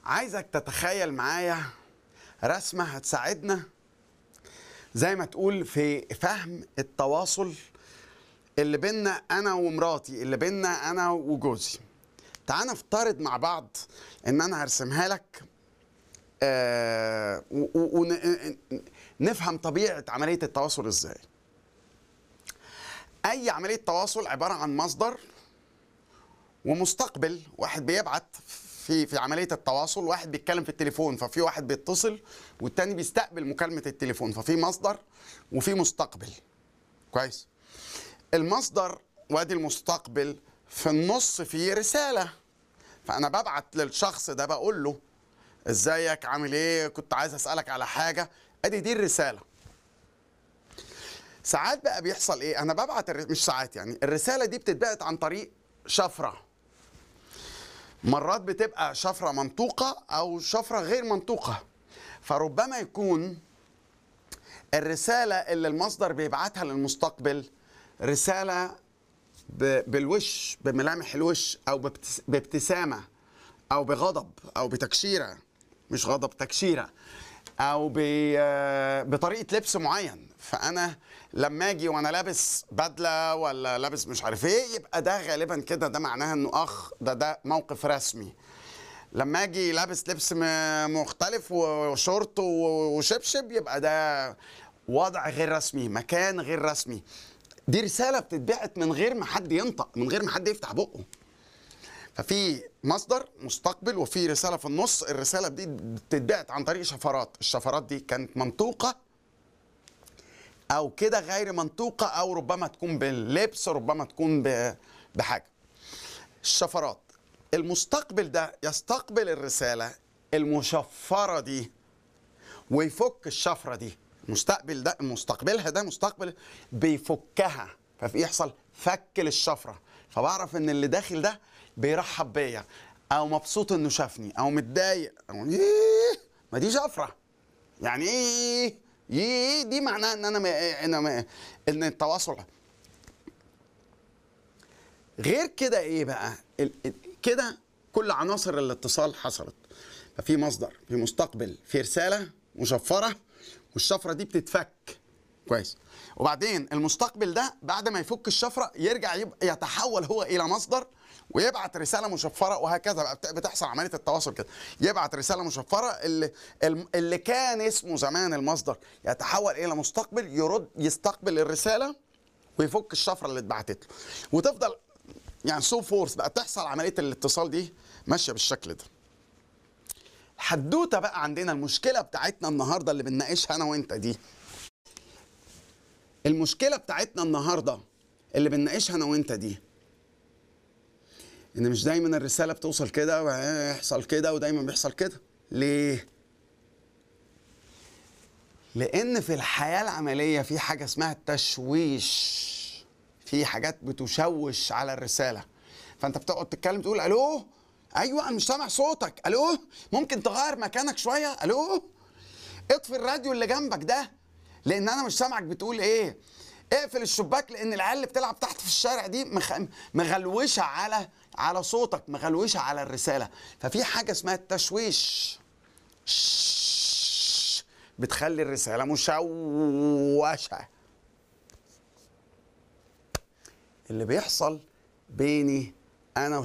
عايزك تتخيل معايا رسمة هتساعدنا زي ما تقول في فهم التواصل اللي بينا أنا ومراتي اللي بينا أنا وجوزي تعال نفترض مع بعض إن أنا هرسمها لك آه ونفهم طبيعة عملية التواصل إزاي أي عملية تواصل عبارة عن مصدر ومستقبل واحد بيبعت في في عمليه التواصل واحد بيتكلم في التليفون ففي واحد بيتصل والتاني بيستقبل مكالمه التليفون ففي مصدر وفي مستقبل كويس المصدر وادي المستقبل في النص فيه رساله فانا ببعت للشخص ده بقول له ازيك عامل ايه كنت عايز اسالك على حاجه ادي دي الرساله ساعات بقى بيحصل ايه انا ببعت الر... مش ساعات يعني الرساله دي بتتبعت عن طريق شفره مرات بتبقى شفرة منطوقة أو شفرة غير منطوقة فربما يكون الرسالة اللي المصدر بيبعتها للمستقبل رسالة بالوش بملامح الوش أو بابتسامة أو بغضب أو بتكشيرة مش غضب تكشيرة أو بطريقة لبس معين فأنا لما اجي وانا لابس بدله ولا لابس مش عارف ايه يبقى ده غالبا كده ده معناها انه اخ ده ده موقف رسمي لما اجي لابس لبس مختلف وشورت وشبشب يبقى ده وضع غير رسمي مكان غير رسمي دي رساله بتتبعت من غير ما حد ينطق من غير ما حد يفتح بقه ففي مصدر مستقبل وفي رساله في النص الرساله دي بتتبعت عن طريق شفرات الشفرات دي كانت منطوقه او كده غير منطوقه او ربما تكون باللبس ربما تكون بحاجه الشفرات المستقبل ده يستقبل الرساله المشفره دي ويفك الشفره دي المستقبل ده مستقبلها ده مستقبل بيفكها فبيحصل فك للشفره فبعرف ان اللي داخل ده بيرحب بيا او مبسوط انه شافني او متضايق او ايه ما دي شفره يعني ايه يي دي معناها ان انا ما انا ما ان التواصل غير كده ايه بقى كده كل عناصر الاتصال حصلت ففي مصدر في مستقبل في رساله مشفره والشفره دي بتتفك كويس وبعدين المستقبل ده بعد ما يفك الشفره يرجع يبقى يتحول هو الى مصدر ويبعت رساله مشفره وهكذا بقى بتحصل عمليه التواصل كده يبعت رساله مشفره اللي اللي كان اسمه زمان المصدر يتحول الى مستقبل يرد يستقبل الرساله ويفك الشفره اللي اتبعتت له وتفضل يعني سو فورس بقى تحصل عمليه الاتصال دي ماشيه بالشكل ده الحدوته بقى عندنا المشكله بتاعتنا النهارده اللي بنناقشها انا وانت دي المشكله بتاعتنا النهارده اللي بنناقشها انا وانت دي ان مش دايما الرساله بتوصل كده ويحصل كده ودايما بيحصل كده ليه لان في الحياه العمليه في حاجه اسمها التشويش في حاجات بتشوش على الرساله فانت بتقعد تتكلم تقول الو ايوه انا مش سامع صوتك الو ممكن تغير مكانك شويه الو اطفي الراديو اللي جنبك ده لان انا مش سامعك بتقول ايه اقفل الشباك لان العيال اللي بتلعب تحت في الشارع دي مخ... مغلوشه على على صوتك مغلوشه على الرساله ففي حاجه اسمها التشويش بتخلي الرساله مشوشه اللي بيحصل بيني انا